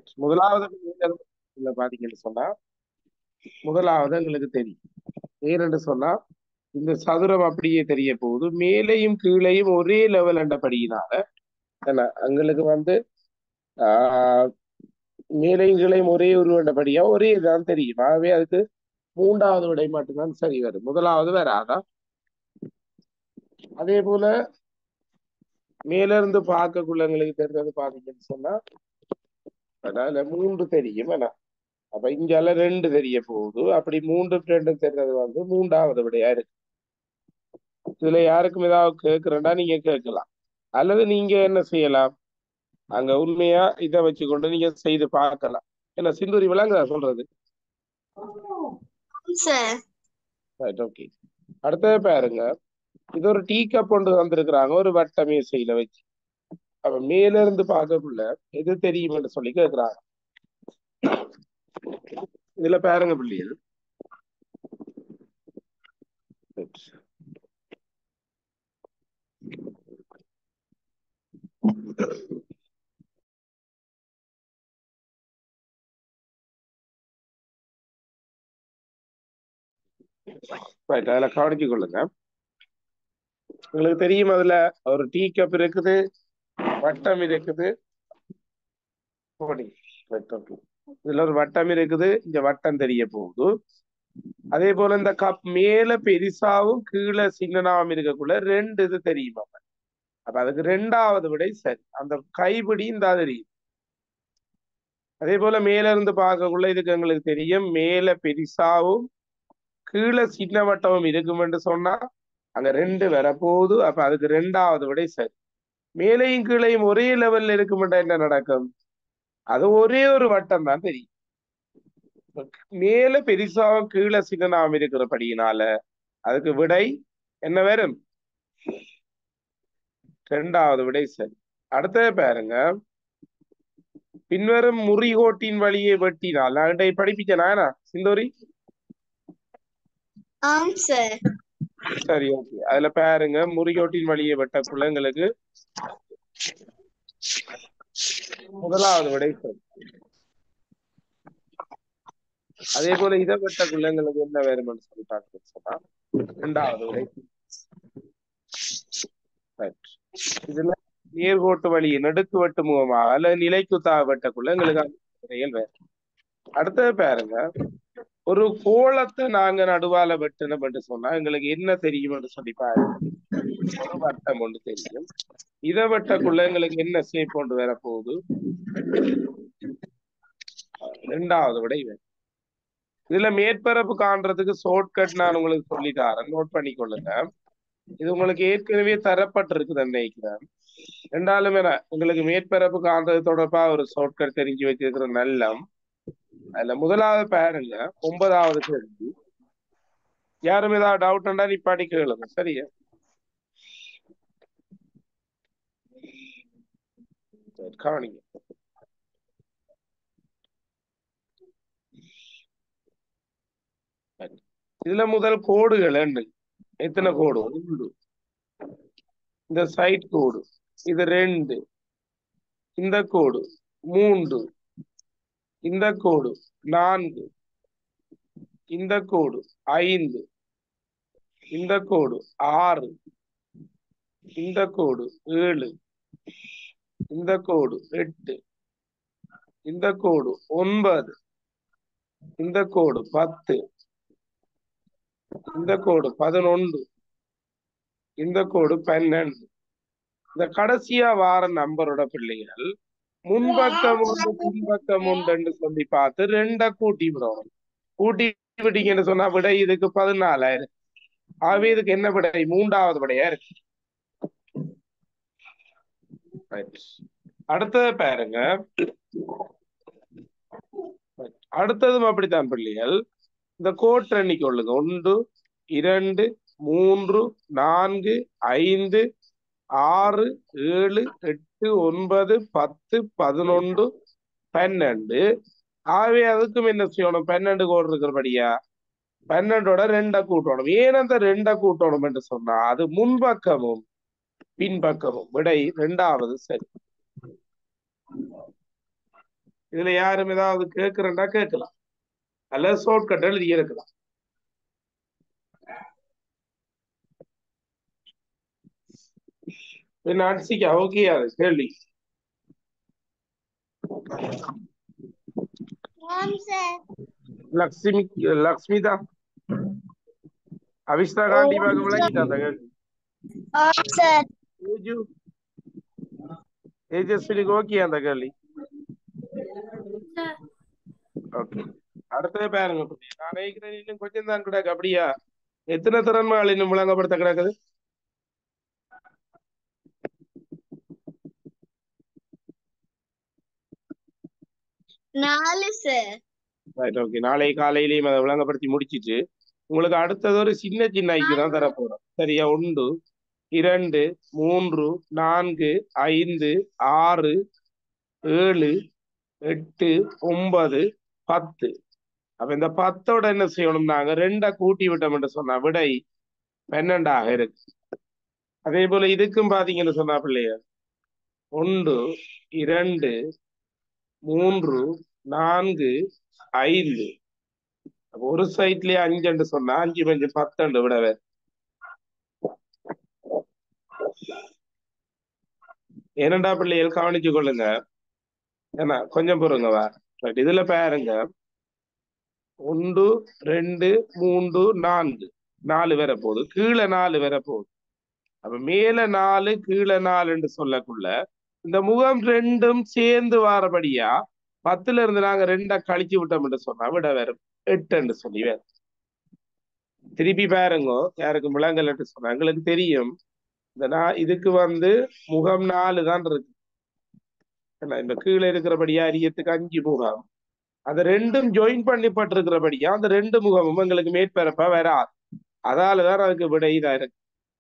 Right. முதலாவது இதுல பாத்தீங்கன்னு சொன்னா முதலாவது எங்களுக்கு தெரியும் ஏனென்று சொன்னா இந்த சதுரம் அப்படியே தெரிய போகுது மேலேயும் கீழேயும் ஒரே லெவல் என்றபடியினால என்ன எங்களுக்கு வந்து ஆஹ் மேலையும் கீழையும் ஒரே உருவண்டபடியா ஒரே இதுதான் தெரியும் ஆகவே அதுக்கு மூன்றாவது விடை மட்டும்தான் சரி வரும் முதலாவது வராதா அதே போல மேல இருந்து பார்க்கக்குள்ள எங்களுக்கு தெரிஞ்சது பாத்தீங்கன்னு சொன்னா அதனால மூன்று தெரியும் என்ன அப்ப இங்கால ரெண்டு தெரிய போகுது அப்படி மூன்று ரெண்டு தெரிஞ்சது வந்து மூன்றாவது விடையா இருக்கு இதுல யாருக்கும் ஏதாவது கேட்கிறேன்னா நீங்க கேட்கலாம் அல்லது நீங்க என்ன செய்யலாம் அங்க உண்மையா இதை வச்சுக்கொண்டு நீங்க செய்து பார்க்கலாம் என்ன சிந்தூரி விளங்குதா சொல்றது சார் ரைட் ஓகே அடுத்தது பாருங்க இது ஒரு டீ கப் ஒன்று வந்திருக்கிறாங்க ஒரு வட்ட மேசையில வச்சு அப்ப மேல இருந்து பார்க்கக்குள்ள எது தெரியும்னு சொல்லி கேட்கிறாங்க இதுல பாருங்க பிள்ளைகள் ரைட் அதுல கவனிச்சு கொள்ளுங்க உங்களுக்கு தெரியும் அதுல ஒரு டீ கப் இருக்குது வட்டம் இருக்குது போடி. Right, okay. இதுல ஒரு வட்டம் இருக்குது இந்த வட்டம் தெரிய போகுது அதே போல இந்த கப் மேல பெரிசாவும் கீழே சின்னனாவும் இருக்கக்குள்ள ரெண்டு இது தெரியும் அப்ப அப்ப அதுக்கு ரெண்டாவது விடை சரி அந்த கைப்பிடி இந்த தெரியும் அதே போல மேல இருந்து பார்க்கக்குள்ள இதுக்கு எங்களுக்கு தெரியும் மேல பெரிசாவும் கீழே சின்ன வட்டமும் இருக்கும் என்று சொன்னா அங்க ரெண்டு வரப்போகுது அப்ப அதுக்கு ரெண்டாவது விடை சரி மேலையும் கீழையும் ஒரே லெவல்ல இருக்குமெண்டா என்ன நடக்கும் அது ஒரே ஒரு வட்டம் தான் தெரியும் மேல பெரிசாவும் கீழே சின்னனாவும் இருக்கிறபடியினால அதுக்கு விடை என்ன வரும் ரெண்டாவது விடை சரி அடுத்தது பாருங்க பின்வரும் முறிகோட்டின் வழியே வெட்டினால் நான் இதை படிப்பிச்சேனா சிந்தோரி ஆம் சார் சரி ஓகே அதுல பாருங்க முறிகோட்டின் வழியே வெட்ட குளங்களுக்கு முதலாவது விடை சரி அதே போல இதை வெட்ட குள்ளங்களுக்கு என்ன வேறுமென்னு சொல்லி பார்க்கணும்னு சொன்னா இரண்டாவது விடை Right. இதுல நேர்கோட்டு வழி நடுக்கு வெட்டு முகமாக அல்லது நிலைக்குத்தாக வெட்டக்குள்ள எங்களுக்கு அந்த விடைகள் வேறு அடுத்தது பாருங்க ஒரு கோலத்தை நாங்க நடுவால வெட்டணும் என்று சொன்னா எங்களுக்கு என்ன தெரியும் என்று சொல்லி பாருங்க ஒரு வட்டம் ஒன்று தெரியும் இதை வெட்டக்குள்ள எங்களுக்கு என்ன ஷேப் கொண்டு வர போகுது ரெண்டாவது விடை வேறு இதுல மேற்பரப்பு காண்றதுக்கு ஷார்ட்கட் நான் உங்களுக்கு சொல்லி தரேன் நோட் பண்ணிக்கொள்ளுங்க இது உங்களுக்கு ஏற்கனவே தரப்பட்டிருக்குது நினைக்கிறேன் ரெண்டாலும் என்ன உங்களுக்கு மேற்பரப்பு காண்றது தொடர்பா ஒரு ஷார்ட்கட் தெரிஞ்சு வச்சிருக்கிற நல்லம் அதுல முதலாவது பாருங்க ஒன்பதாவது கேள்வி யாரும் ஏதாவது டவுட்னா நீ பாடி கேளுங்க சரியா சரி, கவனிங்க சரி. இதுல முதல் கோடுகள் என்ன எத்தனை கோடு ஒன்று இந்த சைட் கோடு இது ரெண்டு இந்த கோடு மூன்று இந்த கோடு நான்கு இந்த கோடு ஐந்து இந்த கோடு ஆறு இந்த கோடு ஏழு இந்த கோடு எட்டு இந்த கோடு ஒன்பது இந்த கோடு பத்து இந்த கோடு பதினொன்று இந்த கோடு பன்னெண்டு இந்த கடைசியா வார நம்பரோட பிள்ளைகள் முன்பக்கம் ஒன்று பின்பக்கம் உண்டுன்னு சொல்லி பார்த்து ரெண்ட கூட்டி விடணும் கூட்டி விட்டீங்கன்னு சொன்னா விடை இதுக்கு பதினாலாயிரம் ஆகவே இதுக்கு என்ன விடை மூன்றாவது விடையா இருக்கு Right. அடுத்தது பாருங்க Right. அடுத்ததும் அப்படித்தான் பிள்ளைகள் இந்த கோட்டை எண்ணிக்கொள்ளுங்க ஒன்று இரண்டு மூன்று நான்கு ஐந்து ஆறு ஏழு எட்டு ஒன்பது பத்து பதினொன்று பன்னெண்டு ஆகவே அதுக்கும் என்ன செய்யணும் பன்னெண்டு கோடு இருக்கிறபடியா பன்னெண்டோட ரெண்ட கூட்டணும் ஏன் அந்த ரெண்ட கூட்டணும் என்று சொன்னா அது முன்பக்கமும் பின்பக்கமும் விடை ரெண்டாவது சரி இதுல யாரும் ஏதாவது கேட்கிறேன்டா கேட்கலாம் அல்லது ஷார்ட்கட் எழுதி இருக்கலாம் പിന്നെ അൻസിക്ക ഓക്കെയാണ് കേൾവി ஆம் சார் ലക്ഷ്മി ലക്ഷ്മിത അവിഷ്ത കാണ്ടി ഭാഗം വിളങ്ങിട്ടാ കേൾവി ஆம் சார் ഏജു തേജസ്വിനിക്ക് ഓക്കെയാ കേൾവി ஓகே அடுத்தது பாருங்க நான் நினைக்கிறேன் இன்னும் கொஞ்சம் தான் கிடக்கு அப்படியா எத்தனை திறன்மாள் இன்னும் விளங்கப்படுத்த கிடக்குது நாலு சார் ரைட் ஓகே நாளை காலையிலையும் அதை விளங்கப்படுத்தி முடிச்சிட்டு உங்களுக்கு அடுத்தது ஒரு சின்ன சின்ன ஐக்கு தான் தரப்போறோம் சரியா ஒன்று இரண்டு மூன்று நான்கு ஐந்து ஆறு ஏழு எட்டு ஒன்பது பத்து அப்ப இந்த பத்தோட என்ன செய்யணும் நாங்க ரெண்டா கூட்டி விட்டோம் என்று சொன்னா விடை பன்னெண்டாக இருக்கு அதே போல இதுக்கும் பாத்தீங்கன்னு சொன்னா பிள்ளையர் ஒன்று இரண்டு மூன்று நான்கு ஐந்து அப்ப ஒரு சைட்லயே அஞ்சுன்னு சொன்னா அஞ்சு பஞ்சு பத்தண்டு விடவே ஏனண்டா பிள்ளைகள் கவனிச்சு கொள்ளுங்க ஏன்னா கொஞ்சம் பொறுங்க வா ரைட் இதுல பாருங்க ஒன்று ரெண்டு மூன்று நான்கு நாலு வர போகுது கீழே நாலு வர போகுது அப்ப மேல நாலு கீழே நாலுன்னு சொல்லக்குள்ள இந்த முகம் ரெண்டும் சேர்ந்து வாரபடியா பத்துல இருந்து நாங்க ரெண்டா கழிச்சு விட்டோம்னு சொன்னா விட வேற எட்டுன்னு சொல்லி வேற திருப்பி பாருங்க யாருக்கு முழங்கல்ட்டு சொன்னா எங்களுக்கு தெரியும் இந்த நா- இதுக்கு வந்து முகம் நாலு தான் இருக்கு என்ன, இந்த கீழே இருக்கிறபடியா அரியத்துக்கு அஞ்சு முகம் அது ரெண்டும் ஜாயின் பண்ணிப்பட்டிருக்கிறபடியா அந்த ரெண்டு முகமும் எங்களுக்கு மேற்பரப்பா வராது அதாலதான் அதுக்கு விட இதா இருக்கு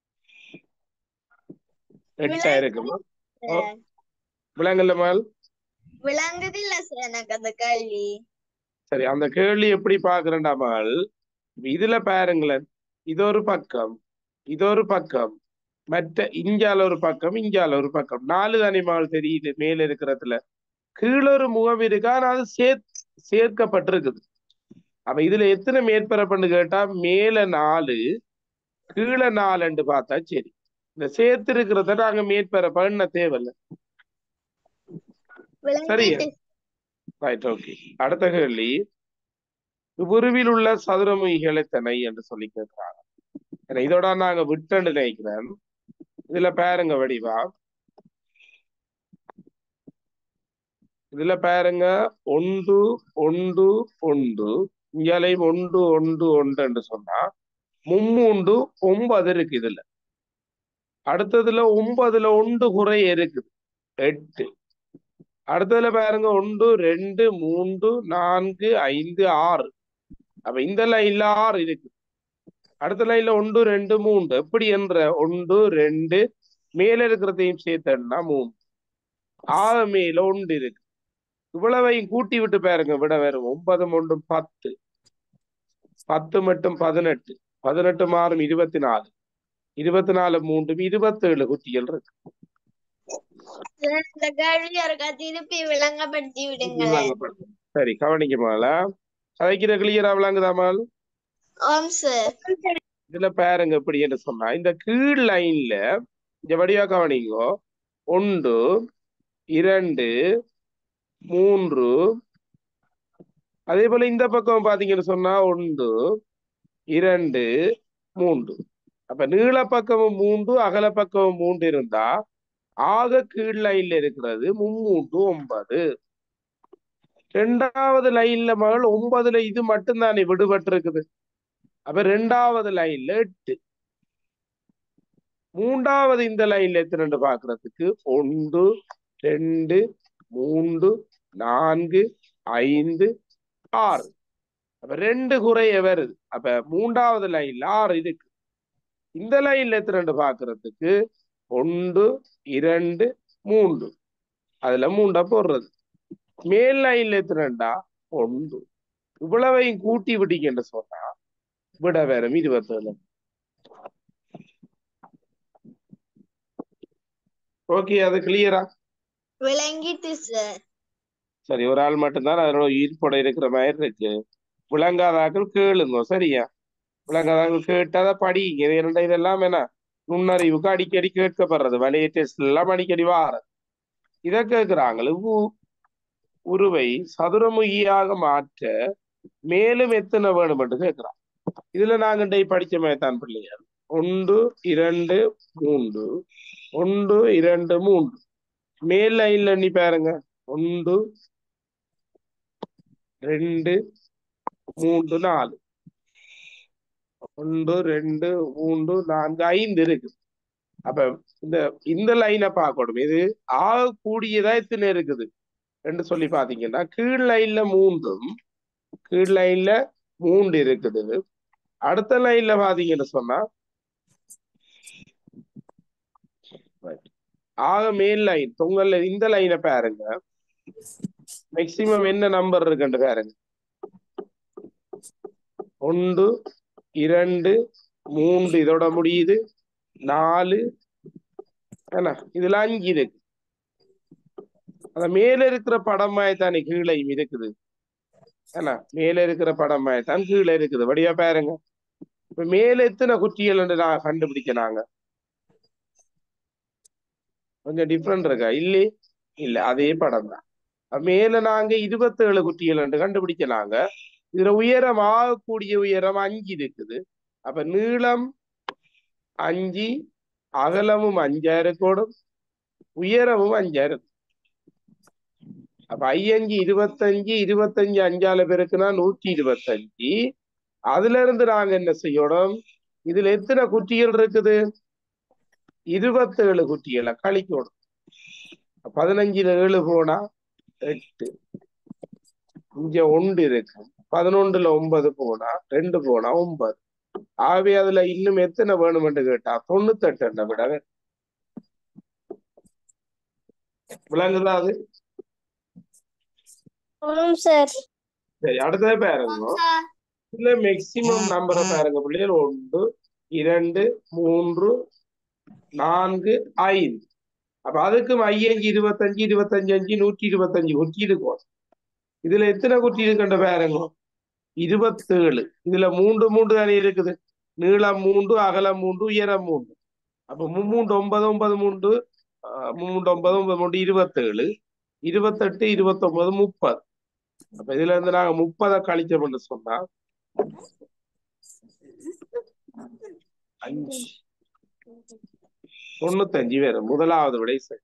எட்டா இருக்குமா சார் விலங்கல்ல மேல் விளங்குது இல்ல சார் எனக்கு அந்த கேள்வி சரி அந்த கேள்வி எப்படி பாக்குறேன்டா மகள் இதுல பாருங்களேன் இது ஒரு பக்கம் இது ஒரு பக்கம் மற்ற இஞ்சால ஒரு பக்கம் இஞ்சால ஒரு பக்கம் நாலு தானே மகள் தெரியுது மேல இருக்கிறதுல கீழே ஒரு முகம் இருக்கு ஆனா அது சேர் சேர்க்கப்பட்டிருக்குது அப்ப இதுல எத்தனை மேற்பரப்புன்னு கேட்டா மேல நாலு கீழே நாலுன்னு பார்த்தா சரி இந்த சேர்த்து இருக்கிறத நாங்க மேற்பரப்புன்னு தேவையில்ல விளங்கிட்டு ரைட் ஓகே அடுத்த கேள்வி உருவில் உள்ள சதுரமுகிகள் எத்தனை என்று சொல்லி கேட்கிறாங்க ஏன்னா இதோட நாங்க விட்டன்னு நினைக்கிறேன் இதுல பாருங்க வடிவா இதுல பாருங்க ஒன்று ஒன்று ஒன்று இங்கேயும் ஒன்று ஒன்று ஒன்று என்று சொன்னா மும்மூண்டு ஒன்பது இருக்கு இதுல அடுத்ததுல ஒன்பதுல ஒன்று குறை இருக்குது எட்டு அடுத்ததுல பாருங்க ஒன்று ரெண்டு மூன்று நான்கு ஐந்து ஆறு அப்ப இந்த லைன்ல ஆறு இருக்கு அடுத்த லைன்ல ஒன்று ரெண்டு மூன்று எப்படி என்ற ஒன்று ரெண்டு மேல இருக்கிறதையும் சேர்த்தா மூணு ஆறு மேல ஒன்று இருக்கு இவ்வளவையும் கூட்டி விட்டு பாருங்க விட வேற ஒன்பது ஒன்றும் பத்து பத்து மட்டும் பதினெட்டு பதினெட்டு மாறும் இருபத்தி நாலு இருபத்தி நாலு மூன்றும் இருபத்தேழு குட்டிகள் இருக்கு சார், இந்த கேள்வி ஒருக்கா திருப்பி விளங்கப்படுத்தி விடுங்களேன் விளங்கப்படுத்து. சரி கவனிக்க மால கதைக்கிற கிளியரா விளங்குதாமல் ஆம் சார் இதுல பாருங்க எப்படி என்று சொன்னா இந்த கீழ் லைன்ல இந்த வடிவா கவனிங்கோ ஒன்று இரண்டு மூன்று அதே போல இந்த பக்கம் பாத்தீங்கன்னு சொன்னா ஒன்று இரண்டு மூன்று அப்ப நீள பக்கமும் மூன்று அகல பக்கமும் மூன்று இருந்தா ஆக கீழ் லைன்ல இருக்கிறது மும்மூன்று ஒன்பது ரெண்டாவது லைன்ல மகள் ஒன்பதுல இது மட்டும்தானே விடுபட்டு இருக்குது அப்ப ரெண்டாவது லைன்ல எட்டு மூன்றாவது இந்த லைன்ல எத்தனை பாக்குறதுக்கு ஒன்று ரெண்டு மூன்று நான்கு ஐந்து ஆறு அப்ப ரெண்டு குறைய வருது அப்ப மூன்றாவது லைன்ல ஆறு இருக்கு இந்த லைன்ல எத்தனை பாக்குறதுக்கு ஒன்று இரண்டு மூன்று அதுல மூண்டா போடுறது மேல் லைன்ல எத்தனைண்டா ஒன்று இவ்வளவையும் கூட்டி விட்டீங்கன்னு சொன்னா விட வேற இருபத்தேழு ஓகே அது கிளியரா விளங்கிட்டு சார் சரி ஒரு ஆள் மட்டும்தான் அதோட ஈர்ப்போட இருக்கிற மாதிரி இருக்கு விளங்காதாக்கள் கேளுங்க சரியா விளங்காதாக்கள் கேட்டாத படிங்க இது என்னடா இதெல்லாம் என்ன நுண்ணறிவுக்கு அடிக்கடி கேட்கப்படுறது வலைய டெஸ்ட் எல்லாம் அடிக்கடி வாரது இதை கேட்கிறாங்க உ- உருவை சதுரமுகியாக மாற்ற மேலும் எத்தனை வேணும் என்று கேட்கிறான் இதுல நாங்க டை படிச்ச மாதிரி தான் பிள்ளைகள் ஒன்று இரண்டு மூன்று ஒன்று இரண்டு மூன்று மேல் லைன்ல எண்ணி பாருங்க ஒன்று ரெண்டு மூன்று நாலு ஒன்று ரெண்டு மூன்று நான்கு ஐந்து இருக்கு அப்ப இந்த இந்த லைனை பார்க்கணும் இது ஆக கூடியதா எத்தனை இருக்குது என்று சொல்லி பாத்தீங்கன்னா கீழ் லைன்ல மூன்றும் கீழ் லைன்ல மூன்று இருக்குது அடுத்த லைன்ல பாத்தீங்கன்னு சொன்னா ஆக மேல் லைன் தொங்கல்ல இந்த லைனை பாருங்க மேக்சிமம் என்ன நம்பர் இருக்குன்னு பாருங்க ஒன்று இரண்டு மூன்று இதோட முடியுது நாலு என்ன இதுல அஞ்சு இருக்கு அந்த மேல இருக்கிற படமாய் தானே கீழையும் இருக்குது என்ன மேல இருக்கிற படமாய் தான் கீழே இருக்குது வடிவா பாருங்க இப்ப மேல எத்தனை குட்டிகள் நான் கண்டுபிடிக்க நாங்க கொஞ்சம் டிஃப்ரெண்ட் இருக்கா இல்லே இல்ல அதே படம் தான் மேல நாங்க இருபத்தேழு குட்டிகள் என்று கண்டுபிடிக்கலாங்க இதுல உயரம் ஆகக்கூடிய உயரம் அஞ்சு இருக்குது அப்ப நீளம் அஞ்சு அகலமும் அஞ்சாயிரம் கோடும் உயரமும் அஞ்சாயிரம் அப்ப ஐயஞ்சு இருபத்தஞ்சு இருபத்தஞ்சு அஞ்சால பேருக்குன்னா நூத்தி இருபத்தஞ்சு அதுல இருந்து நாங்க என்ன செய்யணும் இதுல எத்தனை குட்டிகள் இருக்குது இருபத்தேழு குட்டிகளை கழிக்கணும் பதினஞ்சுல ஏழு போனா எட்டு இங்க ஒன்று இருக்கு பதினொன்றுல ஒன்பது போனா ரெண்டு போனா ஒன்பது ஆகவே அதுல இன்னும் எத்தனை வேணுமென்று கேட்டா தொண்ணூத்தெட்டு விட விளங்குதா அது ஆமாம் சார் சரி அடுத்தது பாருங்க இதுல மேக்சிமம் நம்பரை பாருங்க பிள்ளைகள் ஒன்று இரண்டு மூன்று நான்கு ஐந்து அப்ப அதுக்கும் ஐயஞ்சு இருபத்தஞ்சு இருபத்தஞ்சு அஞ்சு நூற்றி இருபத்தஞ்சு குட்டி இருக்கும் இதுல எத்தனை குட்டி இருக்குன்ற பாருங்க இருபத்தேழு இதுல மூன்று மூன்று தானே இருக்குது நீளம் மூன்று அகலம் மூன்று உயரம் மூன்று அப்ப மும்மூன்று ஒன்பது ஒன்பது மூன்று ஆஹ் மும்மூன்று ஒன்பது ஒன்பது மூன்று இருபத்தேழு இருபத்தெட்டு இருபத்தொன்பது முப்பது அப்ப இதுல இருந்து நாங்க முப்பதை கழிச்சோம்னு சொன்னா அஞ்சு தொண்ணூத்தஞ்சு பேர் முதலாவது விடை சரி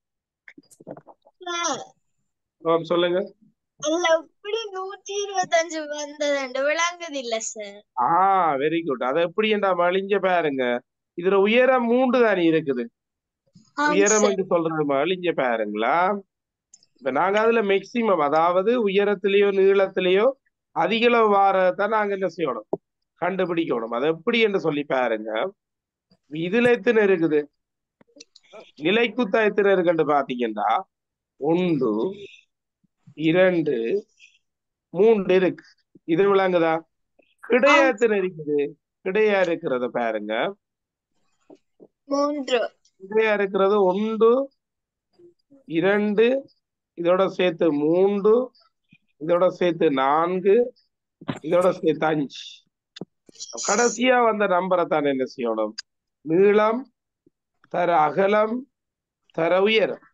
ஆம், சொல்லுங்க அதுல எப்படி நூற்றி இருபத்தஞ்சு வந்ததுண்டு விளங்குது இல்ல சார் ஆ வெரி குட் அது எப்படி என்றா மலிஞ்ச பாருங்க இதுல உயரம் மூன்று தானே இருக்குது உயரம் என்று சொல்றது மலிஞ்ச பாருங்களா இப்ப நாங்க அதுல மேக்சிமம் அதாவது உயரத்திலேயோ நீளத்திலேயோ அதிகளவு வாரதான் நாங்க என்ன செய்யணும் கண்டுபிடிக்கணும் அது எப்படி என்று சொல்லி பாருங்க இதுல எத்தனை இருக்குது நிலைக்குத்தா எத்தனை இருக்குன்னு பாத்தீங்கன்னா ஒன்று இரண்டு மூன்று இருக்கு இது விளங்குதா கிடையா எத்தனை இருக்குது கிடையா இருக்கிறத பாருங்க மூன்று கிடையா இருக்கிறது ஒன்று இரண்டு இதோட சேர்த்து மூன்று இதோட சேர்த்து நான்கு இதோட சேர்த்து அஞ்சு கடைசியா வந்த நம்பரை தான் என்ன செய்யணும் நீளம் தர அகலம் தர உயரம்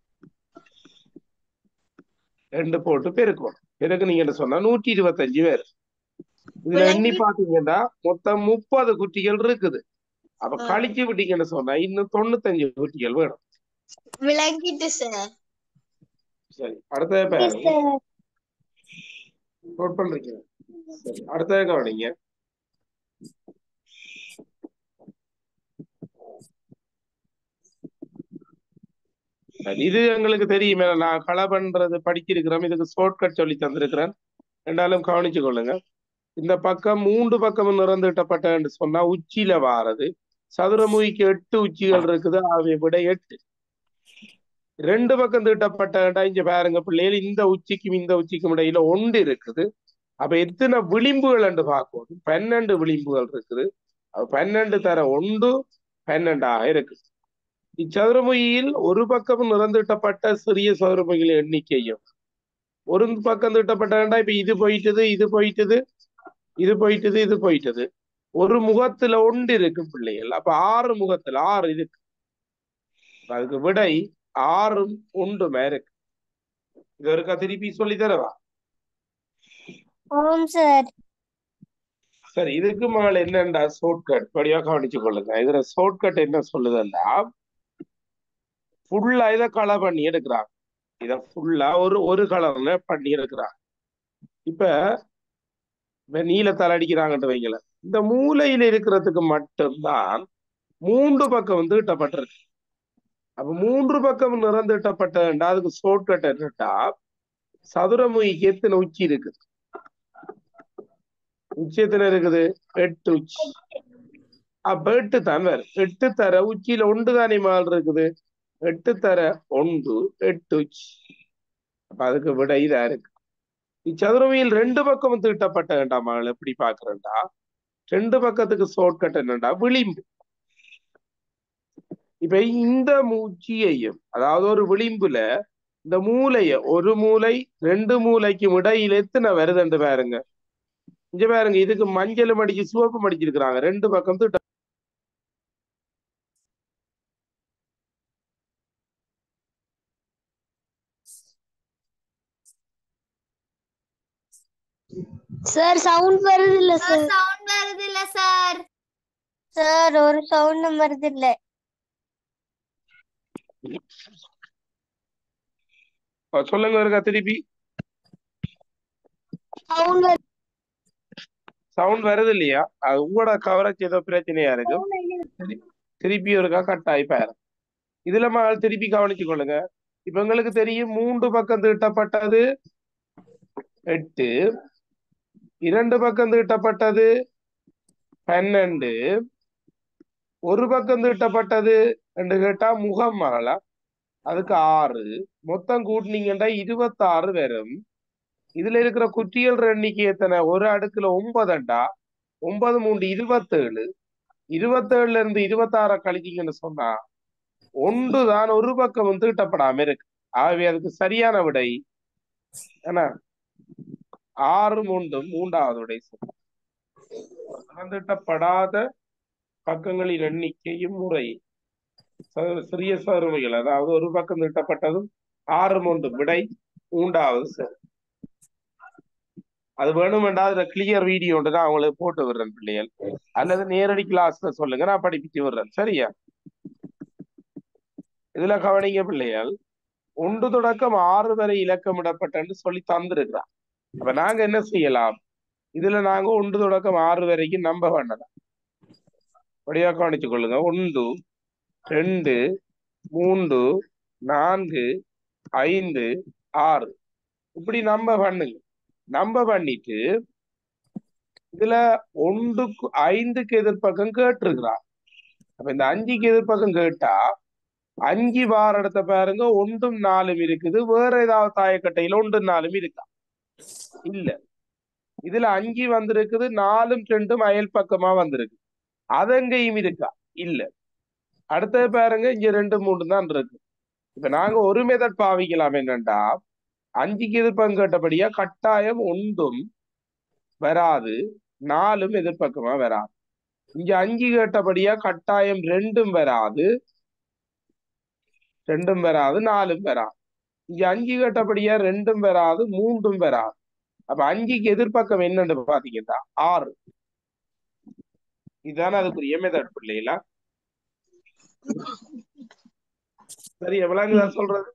ரெண்டு போட்டு பெருக்கணும் பெருக்கு நீங்க என்ன சொன்னா நூற்றி இருபத்தஞ்சு பேர் இதுல எண்ணி பாத்தீங்கன்னா மொத்தம் முப்பது குட்டிகள் இருக்குது அப்ப ஆ. கழிச்சு விட்டீங்கன்னு சொன்னா இன்னும் தொண்ணூத்தஞ்சு குட்டிகள் வேணும் விளங்கிட்டு சார் சரி அடுத்தது பாருங்க நோட் பண்றீங்க சரி அடுத்தது கவனிங்க சரி, இது எங்களுக்கு தெரியுமே நான் களை பண்றது படிச்சிருக்கிறோம் இதுக்கு ஷார்ட்கட் சொல்லி தந்திருக்கிறேன் ரெண்டாலும் கவனிச்சு கொள்ளுங்க இந்த பக்கம் மூன்று பக்கமும் நிறந்துட்டப்பட்ட என்று சொன்னா உச்சியில வாரது சதுரமுகிக்கு எட்டு உச்சிகள் இருக்குது அவை விட எட்டு ரெண்டு பக்கம் தீட்டப்பட்ட இங்க பாருங்க பிள்ளைகள் இந்த உச்சிக்கும் இந்த உச்சிக்கும் இடையில ஒன்று இருக்குது அப்ப எத்தனை விளிம்புகள் என்று பார்க்கணும் பன்னெண்டு விளிம்புகள் இருக்குது அப்ப பன்னெண்டு தர ஒன்று பன்னெண்டாக இருக்கு இச்சதுரமுகியில் ஒரு பக்கம் நிறந்திட்டப்பட்ட சிறிய சதுரமுகிகளின் எண்ணிக்கையும் ஒரு பக்கம் தீட்டப்பட்டா இப்ப இது போயிட்டது இது போயிட்டது இது போயிட்டது இது போயிட்டது ஒரு முகத்துல ஒன்று இருக்கு பிள்ளைகள் அப்ப ஆறு முகத்துல ஆறு இருக்கு அதுக்கு விடை ஆறும் ஒன்றுமே இருக்கு இது ஒருக்கா திருப்பி சொல்லி தரவா ஆம் சார் சரி இதுக்கு மேல என்னண்டா ஷார்ட்கட் படியா கவனிச்சு கொள்ளுங்க இதுல ஷார்ட்கட் என்ன சொல்லுதுன்னா ஃபுல்லா இதை கலர் பண்ணி எடுக்கிறாங்க இத ஃபுல்லா ஒரு ஒரு கலர்ல பண்ணி எடுக்கிறாங்க இப்ப இப்ப நீலத்தால் அடிக்கிறாங்கன்னு வைங்களேன் இந்த மூலையில இருக்கிறதுக்கு மட்டும்தான் மூன்று பக்கம் வந்து இட்டப்பட்டிருக்கு அப்ப மூன்று பக்கம் நிறந்திட்டப்பட்டதுண்டா அதுக்கு ஷார்ட்கட் என்னட்டா சதுரமுகிக்கு எத்தனை உச்சி இருக்குது உச்சி எத்தனை இருக்குது எட்டு உச்சி அப்ப எட்டு தான் வேறு எட்டு தர உச்சியில ஒன்று தானே மால் இருக்குது எட்டு தர ஒன்று எட்டு உச்சி அப்ப அதுக்கு விட இதா இருக்கு இச்சதுரமியில் ரெண்டு பக்கம் தீட்டப்பட்ட வேண்டாம் மகள் எப்படி பாக்குறேன்டா ரெண்டு பக்கத்துக்கு ஷார்ட்கட் என்னண்டா விளிம்பு இப்ப இந்த மூச்சியையும் அதாவது ஒரு விளிம்புல இந்த மூலைய ஒரு மூலை ரெண்டு மூலைக்கும் இடையில எத்தனை வருதுன்னு பாருங்க இங்க பாருங்க இதுக்கு மஞ்சளும் அடிச்சு சிவப்பும் அடிச்சிருக்கிறாங்க ரெண்டு பக்கம் திட்ட சார் சவுண்ட் வருது இல்ல சார் சவுண்ட் வருது இல்ல சார் சார் ஒரு சவுண்டும் வருது இல்ல அஹ் சொல்லுங்க இருக்கா திருப்பி சவுண்ட் வருது சவுண்ட் வருது இல்லையா அது உங்களோட கவரேஜ் ஏதோ பிரச்சனையா இருக்கு திரு- திருப்பி ஒருக்கா கட் ஆகி பாரு இதுல மகள் திருப்பி கவனிச்சு கொள்ளுங்க இப்ப எங்களுக்கு தெரியும் மூன்று பக்கம் தீட்டப்பட்டது எட்டு இரண்டு பக்கம் தீட்டப்பட்டது பன்னெண்டு ஒரு பக்கம் தீட்டப்பட்டது என்று கேட்டா முகம் மகளா அதுக்கு ஆறு மொத்தம் கூட்டினீங்கன்னா இருபத்தாறு வரும் இதுல இருக்கிற குற்றியல் எண்ணிக்கை எத்தனை ஒரு அடுக்குல ஒன்பதுண்டா ஒன்பது மூன்று இருபத்தேழு இருபத்தேழுல இருந்து இருபத்தாற கழிச்சீங்கன்னு சொன்னா ஒன்றுதான் ஒரு பக்கம் வந்து தீட்டப்படாம இருக்கு ஆகவே அதுக்கு சரியான விடை என்ன ஆறு மூன்று மூன்றாவது விடை சரி. திட்டப்படாத பக்கங்களின் எண்ணிக்கையும் முறை ச- சிறிய சருமைகள் அதாவது ஒரு பக்கம் திட்டப்பட்டதும் ஆறு மூன்று விடை மூன்றாவது சரி அது வேணுமெண்டா அதுல கிளியர் வீடியோ தான் அவங்களுக்கு போட்டு விடுறேன் பிள்ளைகள் அல்லது நேரடி கிளாஸ்ல சொல்லுங்க நான் படிப்பிச்சு விடுறேன் சரியா இதுல கவனிங்க பிள்ளைகள் ஒன்று தொடக்கம் ஆறு வரை இலக்கமிடப்பட்டன்னு சொல்லி தந்திருக்கிறான் அப்ப நாங்க என்ன செய்யலாம் இதுல நாங்க ஒன்று தொடக்கம் ஆறு வரைக்கும் நம்ப வேண்டலாம் படியா கவனிச்சு கொள்ளுங்க ஒன்று ரெண்டு மூன்று நான்கு ஐந்து ஆறு இப்படி நம்ப பண்ணுங்க நம்ப பண்ணிட்டு இதுல ஒன்றுக்கு ஐந்துக்கு எதிர்ப்பக்கம் கேட்டிருக்கிறான் அப்ப இந்த அஞ்சுக்கு எதிர்ப்பக்கம் கேட்டா அஞ்சு வார இடத்த பாருங்க ஒன்றும் நாலும் இருக்குது வேற ஏதாவது தாயக்கட்டையில ஒன்றும் நாலும் இருக்கா இல்ல இதுல அஞ்சு வந்திருக்குது நாலும் ரெண்டும் அயல் பக்கமா வந்திருக்கு அது எங்கேயும் இருக்கா இல்ல அடுத்தது பாருங்க இங்க ரெண்டு மூணு தான் இருக்கு இப்ப நாங்க ஒரு மெத்தட் பாவிக்கலாம் என்னண்டா அஞ்சுக்கு எதிர்ப்பக்கம் கேட்டபடியா கட்டாயம் ஒன்றும் வராது நாலும் எதிர்ப்பக்கமா வராது இங்க அஞ்சு கேட்டபடியா கட்டாயம் ரெண்டும் வராது ரெண்டும் வராது நாலும் வராது இங்க அஞ்சு கேட்டபடியா ரெண்டும் வராது மூன்றும் வராது அப்ப அஞ்சுக்கு எதிர்ப்பக்கம் என்னன்னு பாத்தீங்கன்னா ஆறு இதுதானே அதுக்குரிய மெத்தட் பிள்ளைகளா சரி எவ்வளவு நான் சொல்றது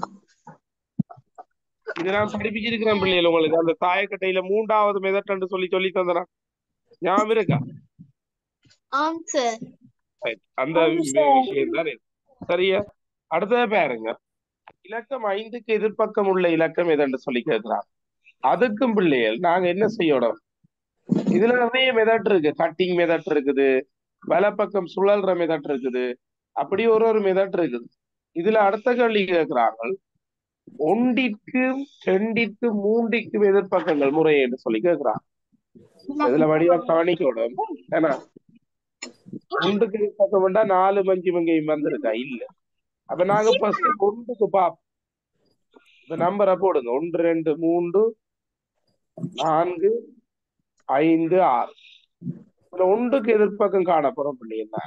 இது நான் படிப்பிச்சிருக்கிறேன் பிள்ளைகள் உங்களுக்கு அந்த தாயக்கட்டையில மூன்றாவது மெதட் சொல்லி சொல்லி தந்தனா ஞாபகம் இருக்கா ஆம் சார் Right. அந்த ஆமா சார். விஷயம் தான் இது. சரியா அடுத்தது பாருங்க இலக்கம் ஐந்துக்கு எதிர்ப்பக்கம் உள்ள இலக்கம் எதென்று சொல்லி கேட்கிறான் அதுக்கும் பிள்ளைகள் நாங்க என்ன செய்யணும் இதுல நிறைய மெதட் இருக்கு கட்டிங் மெதட் இருக்குது வலப்பக்கம் சுழல்ற மெதட் இருக்குது அப்படி ஒரு ஒரு மெதட் இருக்குது இதுல அடுத்த கேள்வி கேட்கிறாங்க ஒன்றிற்கு ரெண்டிற்கு மூன்றிற்கு எதிர்ப்பக்கங்கள் முறை என்று சொல்லி கேட்கிறான் இதுல வடிவா கவனிக்கணும் ஏன்னா ஒன்றுக்கு எதிர்ப்பக்கம் வேண்டா நாலு மஞ்சு மங்கையும் வந்திருக்கா இல்ல அப்ப நாங்க ஃபர்ஸ்ட் ஒன்றுக்கு பாப்போம் இந்த நம்பரை போடுங்க ஒன்று ரெண்டு மூன்று நான்கு ஐந்து ஆறு இதுல ஒன்றுக்கு எதிர்ப்பக்கம் காணப்போறோம் பிள்ளைங்க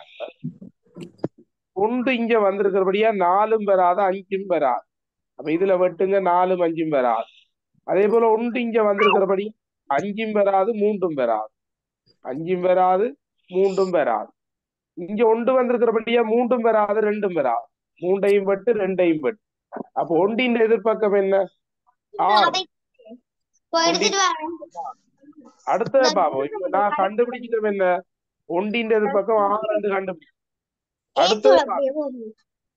ஒன்று இங்க வந்திருக்கிறபடியா நாலும் பெறாது அஞ்சும் பெறாது அப்ப இதுல வெட்டுங்க நாலும் அஞ்சும் பெறாது அதே போல ஒன்று இங்க வந்திருக்கிறபடி அஞ்சும் பெறாது மூன்றும் பெறாது அஞ்சும் பெறாது மூன்றும் பெறாது இங்க ஒன்று வந்திருக்கிறபடியா மூன்றும் பெறாது ரெண்டும் பெறாது மூண்டையும் வெட்டு ரெண்டையும் வெட்டு அப்ப ஒன்றின் எதிர்ப்பக்கம் என்ன ஆறு போய் எடுத்துட்டு வரேன் அடுத்தது பாப்போம் இப்ப நான் கண்டுபிடிச்சது என்ன ஒன்றின் எதிர்ப்பக்கம் ஆறு ரெண்டு கண்டுபிடி அடுத்தது பாப்போம்.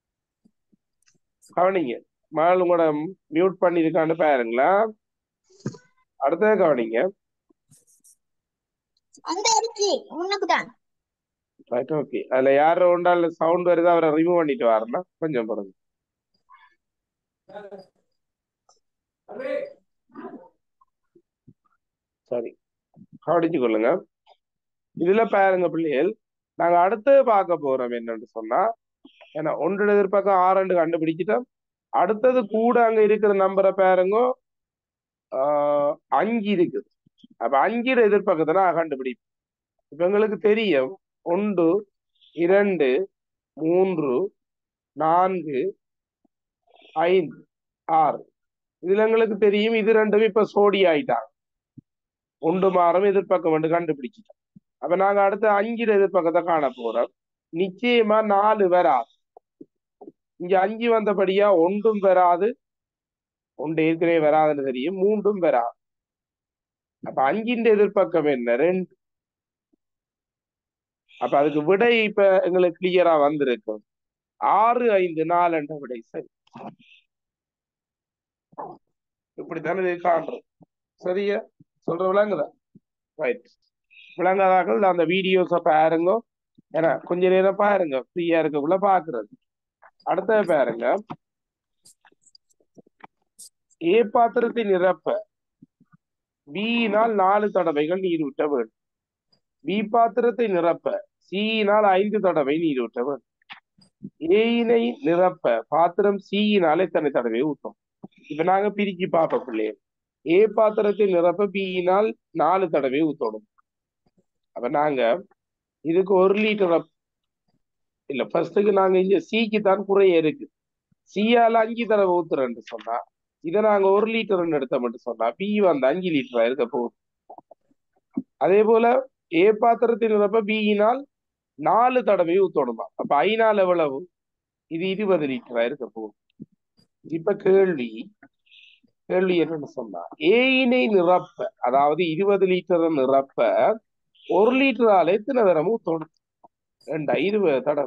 கவனிங்க மகள் உங்களோட மியூட் பண்ணிருக்கான்னு பாருங்களேன் அடுத்தது கவனிங்க அந்த இருக்கு உனக்கு தான் ரைட் ஓகே அதுல யாரோ ஒன்றால சவுண்ட் வருது அவரை ரிமூவ் பண்ணிட்டு வரேன்னா கொஞ்சம் பாருங்க சரி கவனிச்சு கொள்ளுங்க இதுல பாருங்க பிள்ளைகள் நாங்க அடுத்து பார்க்க போறோம் என்னன்னு சொன்னா ஏன்னா ஒன்று எதிர்ப்பக்கம் ஆறு ரெண்டு கண்டுபிடிச்சிட்டோம் அடுத்தது கூட அங்க இருக்கிற நம்பரை பாருங்க ஆஹ் அஞ்சு இருக்குது அப்ப அஞ்சு எதிர்ப்பக்கத்தை நான் கண்டுபிடிப்பேன் இப்ப எங்களுக்கு தெரியும் ஒன்று இரண்டு மூன்று நான்கு ஐந்து ஆறு இதுல எங்களுக்கு தெரியும் இது ரெண்டும் இப்ப சோடி ஆயிட்டாங்க ஒன்று மாறும் எதிர்ப்பக்கம் வந்து கண்டுபிடிச்சிட்டோம் அப்ப நாங்க அடுத்த அஞ்சு எதிர்ப்பக்கத்தை காண போறோம் நிச்சயமா நாலு வராது இங்க அஞ்சு வந்தபடியா ஒன்றும் வராது ஒன்று ஏற்கனவே வராதுன்னு தெரியும் மூன்றும் வராது அப்ப அஞ்சின் எதிர்ப்பக்கம் என்ன ரெண்டு அப்ப அதுக்கு விடை இப்ப எங்களுக்கு கிளியரா வந்திருக்கும் ஆறு ஐந்து நாலு என்ற விடை சரி இப்படித்தானே இது காண்றோம் சரியா சொல்ற விளங்குதா ரைட் விளங்காதாக்கள் அந்த வீடியோஸ பாருங்க ஏன்னா கொஞ்ச நேரம் பாருங்க ஃப்ரீயா இருக்கக்குள்ள பாக்குறது அடுத்தது பாருங்க ஏ பாத்திரத்தை நிரப்ப பியினால் நாலு தடவைகள் நீர் ஊற்ற வேண்டும் பி பாத்திரத்தை நிரப்ப சியினால் ஐந்து தடவை நீர் ஊற்ற வேண்டும் ஏயினை நிரப்ப பாத்திரம் சியினால் எத்தனை தடவை ஊற்றும் இப்ப நாங்க பிரிச்சு பார்ப்போம் பிள்ளைகள் ஏ பாத்திரத்தை நிரப்ப பியினால் நாலு தடவை ஊத்தணும் அப்ப நாங்க இதுக்கு ஒரு லிட்டர் இல்ல ஃபர்ஸ்ட்டுக்கு நாங்க இங்க சிக்கு தான் குறைய இருக்கு சியால அஞ்சு தடவை ஊத்துறேன்னு சொன்னா இதை நாங்க ஒரு லிட்டர்னு எடுத்த மட்டும் சொன்னா பி வந்து அஞ்சு லிட்டரா இருக்க போகுது அதே போல ஏ பாத்திரத்தை நிரப்ப பியினால் நாலு தடவை ஊத்தணுமா அப்ப ஐநாள் எவ்வளவு இது இருபது லிட்டரா இருக்க போகுது இப்ப கேள்வி கேள்வி என்னன்னு சொன்னா ஏயினை நிரப்ப அதாவது இருபது லிட்டர் நிரப்ப ஒரு லிட்டரால எத்தனை தடவை ஊத்தணும் ரெண்டா இருபது தடவை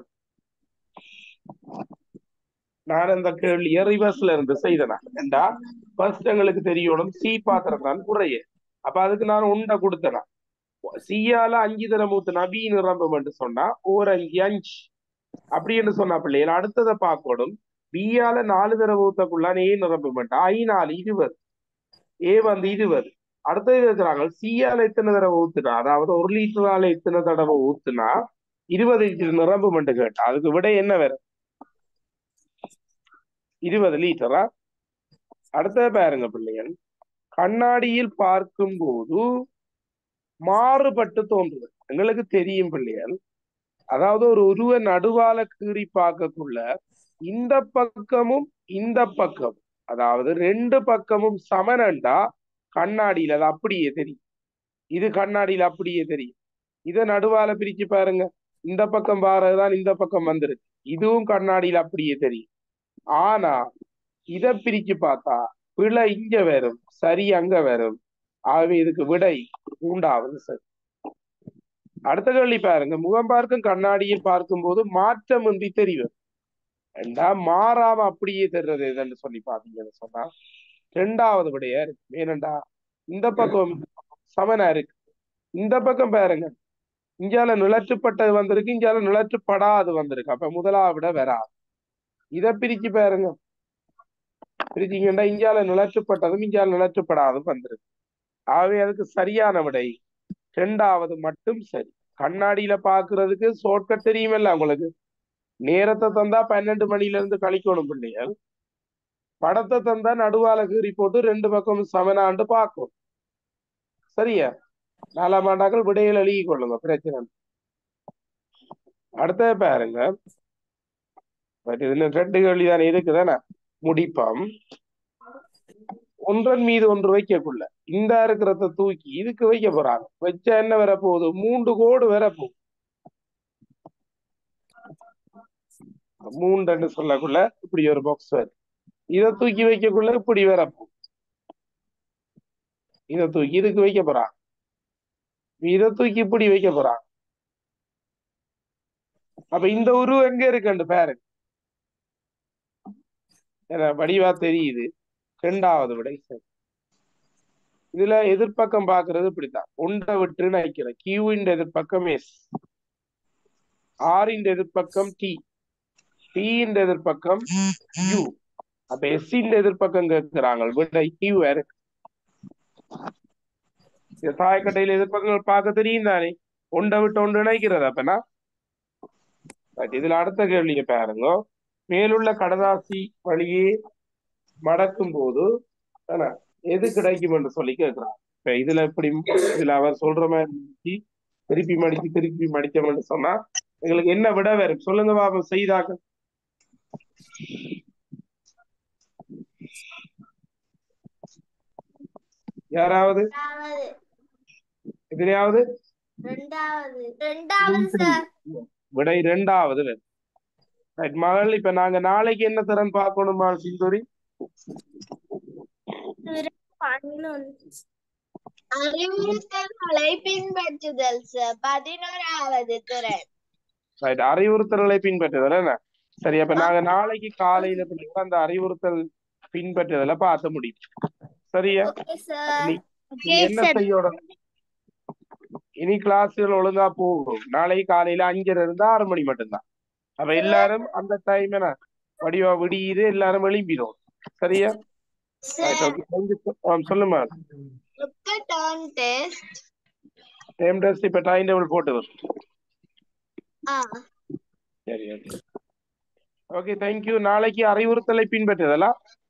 நான் அந்த கேள்விய ரிவர்ஸ்ல இருந்து செய்தனா ஏண்டா ஃபர்ஸ்ட் எங்களுக்கு தெரியணும் சி பாத்திரம் தான் குறைய அப்ப அதுக்கு நான் உண்டை கொடுத்தனா சியால அஞ்சு தடவை ஊத்துனா பி நிரம்பம் சொன்னா ஒரு அஞ்சு அஞ்சு அப்படின்னு சொன்னா பிள்ளைகள் அடுத்ததை பார்க்கணும் பியால நாலு தடவை ஊத்தக்குள்ள ஏ நிரம்ப மாட்டா ஐ நாலு இருபது ஏ வந்து இருபது அடுத்தது இருக்கிறாங்க சியால எத்தனை தடவை ஊத்துனா அதாவது ஒரு லிட்டரால எத்தனை தடவை ஊத்துனா இருபது லிட்டர் நிரம்ப மட்டும் கேட்டா அதுக்கு விட என்ன வேற இருபது லிட்டரா அடுத்தது பாருங்க பிள்ளைகள் கண்ணாடியில் பார்க்கும் போது மாறுபட்டு தோன்றுவது எங்களுக்கு தெரியும் பிள்ளைகள் அதாவது ஒரு உருவ நடுவால கீறி பார்க்கக்குள்ள இந்த பக்கமும் இந்த பக்கம் அதாவது ரெண்டு பக்கமும் சமனண்டா கண்ணாடியில அது அப்படியே தெரியும் இது கண்ணாடியில அப்படியே தெரியும் இத நடுவால பிரிச்சு பாருங்க இந்த பக்கம் பாருதான் இந்த பக்கம் வந்துருக்கு இதுவும் கண்ணாடியில அப்படியே தெரியும் ஆனா இத பிரிச்சு பார்த்தா பிழை இங்க வரும் சரி அங்க வரும் ஆகவே இதுக்கு விடை உண்டாவது சரி அடுத்த கேள்வி பாருங்க முகம் பார்க்கும் கண்ணாடியில் பார்க்கும்போது மாற்றமின்றி தெரியும் ரெண்டா மாறாம அப்படியே தெரிறது எதுன்னு சொல்லி பாத்தீங்கன்னு சொன்னா ரெண்டாவது விடையா இருக்கு ஏனண்டா இந்த பக்கம் சமனா இருக்கு இந்த பக்கம் பாருங்க இங்கால நிலற்றுப்பட்டது வந்திருக்கு இங்கால நிலற்றுப்படாது வந்திருக்கு அப்ப முதலாவது விட வராது இத பிரிச்சு பாருங்க பிரிச்சிங்கன்னா இங்கால நிலற்றுப்பட்டதும் இங்கால நிலற்றுப்படாதும் வந்திருக்கு ஆகவே அதுக்கு சரியான விடை ரெண்டாவது மட்டும் சரி கண்ணாடியில பாக்குறதுக்கு ஷார்ட்கட் தெரியுமில்ல உங்களுக்கு நேரத்தை தந்தா பன்னெண்டு மணில இருந்து கழிக்கணும் பிள்ளைகள் படத்தை தந்தா நடுவால கீறி போட்டு ரெண்டு பக்கம் சமனாண்டு பார்க்கும் சரியா நாலாம் ஆண்டாக்கள் விடையில் எழுதி கொள்ளுங்க பிரச்சனை இல்லை. அடுத்தது பாருங்க பட் இதுல ரெண்டு கேள்வி தானே இருக்குதானே முடிப்பம் ஒன்றன் மீது ஒன்று வைக்கக்குள்ள இந்த இருக்கிறத தூக்கி இதுக்கு வைக்க போறாங்க வச்சா என்ன வரப்போகுது மூன்று கோடு வரப்போகுது மூன்றுன்னு சொல்லக்குள்ள இப்படி ஒரு பாக்ஸ் வருது இதை தூக்கி வைக்கக்குள்ள இப்படி வரப்போகுது இதை தூக்கி இதுக்கு வைக்க போறாங்க இதை தூக்கி இப்படி வைக்க போறாங்க அப்ப இந்த உருவம் எங்க இருக்குன்னு பாருங்க ஏன்னா வடிவா தெரியுது ரெண்டாவது விடை சரி இதுல எதிர்ப்பக்கம் பாக்குறது இப்படித்தான் ஒன்றை விட்டு நினைக்கிறேன் கியூவின் எதிர்ப்பக்கம் எஸ் ஆரின் எதிர்ப்பக்கம் டி டீயின் எதிர்ப்பக்கம் யூ அப்ப எஸ் இன் எதிர்ப்பக்கம் கேட்கிறாங்க விடை கியூ வேற சாயக்கட்டையில எதிர்ப்பக்கங்கள் பார்க்க தெரியும் தானே ஒன்றை விட்டு ஒன்று நினைக்கிறது அப்பனா Right, இதுல அடுத்த கேள்வியை பாருங்க மேலுள்ள கடதாசி வழியே மடக்கும் போது என்ன, எது கிடைக்கும் என்று சொல்லி கேட்கிறாங்க இப்ப இதுல இப்படி இதுல அவர் சொல்ற மாதிரி திருப்பி மடிச்சு திருப்பி மடிச்சோம்னு சொன்னா எங்களுக்கு என்ன விட வரும் சொல்லுங்க பாபா செய்தாக்க யாராவது ரெண்டாவது எதிரையாவது ரெண்டாவது ரெண்டாவது சார் விடை ரெண்டாவது வரும் Right, மகள் இப்ப நாங்க நாளைக்கு என்ன திறன் பார்க்கணுமா சிந்தூரி அறிவுறுத்தல்களை பின்பற்றுதல் சார் பதினோராவது திறன் ரைட் அறிவுறுத்தல்களை பின்பற்றுதல் என்ன சரி அப்ப நாங்க நாளைக்கு காலையில பிள்ளைங்க அந்த அறிவுறுத்தல் பின்பற்றுதல பார்த்த முடியும் சரியா ஓகே சார் நீ- நீ என்ன செய்யணும் இனி கிளாஸ்கள் ஒழுங்கா போகும் நாளைக்கு காலையில அஞ்சரை இருந்து ஆறு மணி மட்டும்தான் அப்ப எல்லாரும் அந்த டைம் என்ன வடிவா விடியுது எல்லாரும் எழும்பிடும் சரியா Right, okay. Thank you, sir. ஆம், சொல்லுமா டர்ன் டெஸ்ட் டைம் டெஸ்ட் இப்ப டைம் டேபிள் போட்டு வரும் ஆ சரி ஓகே ஓகே தேங்க்யூ நாளைக்கு அறிவுறுத்தலை பின்பற்றுதலா